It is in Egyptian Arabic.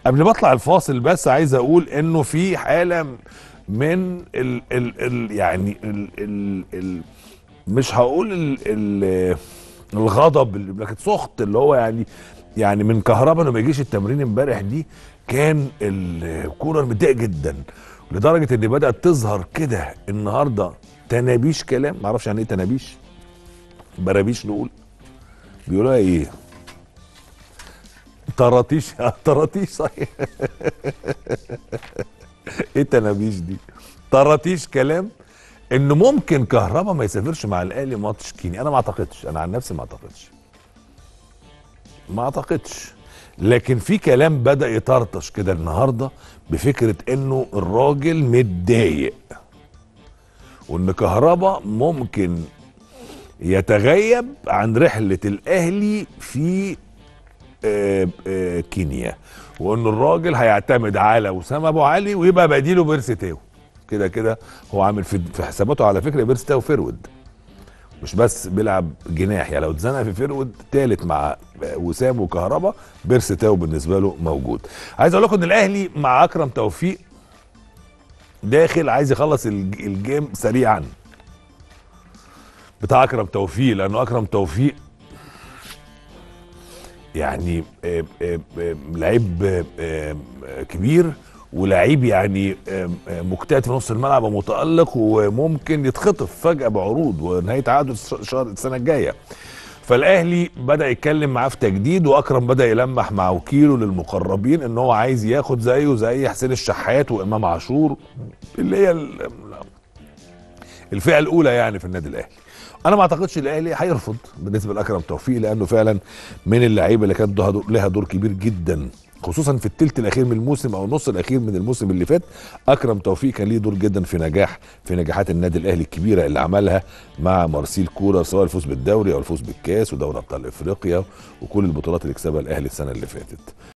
قبل ما اطلع الفاصل بس عايز اقول انه في حاله من ال ال ال يعني ال ال ال مش هقول ال ال الغضب اللي- لكن سخط اللي هو يعني يعني من كهربا انه ما يجيش التمرين امبارح دي كان الكولر متضايق جدا لدرجه ان بدات تظهر كده النهارده تنابيش كلام معرفش يعني ايه تنابيش برابيش نقول بيقولوها ايه طراطيش طراطيش صحيح ايه تنابيش دي طراطيش كلام ان ممكن كهربا ما يسافرش مع الاهلي ماتش كيني انا ما اعتقدش انا عن نفسي ما اعتقدش ما اعتقدش لكن في كلام بدا يطرطش كده النهارده بفكره انه الراجل متضايق وان كهربا ممكن يتغيب عن رحله الاهلي في آه، آه، كينيا وان الراجل هيعتمد على وسام ابو علي ويبقى بديله بيرسي تاو كده كده هو عامل في في حساباته على فكره بيرسي تاو فيرود مش بس بيلعب جناح يعني لو اتزنق في فيرود تالت مع وسام وكهربا بيرسي تاو بالنسبه له موجود عايز اقول لكم ان الاهلي مع اكرم توفيق داخل عايز يخلص الج- الجيم سريعا بتاع اكرم توفيق لانه اكرم توفيق يعني آه، آه، آه، لعيب آه، آه، كبير ولعيب يعني آه، آه، مجتهد في نص الملعب ومتالق وممكن يتخطف فجاه بعروض ونهايه عقده الش- شهر السنه الجايه فالاهلي بدا يتكلم معاه في تجديد واكرم بدا يلمح مع وكيله للمقربين ان هو عايز ياخد زيه زي حسين الشحات وامام عاشور اللي هي ال- الفئه الاولى يعني في النادي الاهلي انا ما اعتقدش الاهلي هيرفض بالنسبه لاكرم توفيق لانه فعلا من اللعيبه اللي كانت لها دور- لها دور كبير جدا خصوصا في الثلث الاخير من الموسم او النص الاخير من الموسم اللي فات اكرم توفيق كان ليه دور جدا في نجاح في نجاحات النادي الاهلي الكبيره اللي عملها مع مارسيل كولر سواء الفوز بالدوري او الفوز بالكاس ودوري ابطال افريقيا وكل البطولات اللي كسبها الاهلي السنه اللي فاتت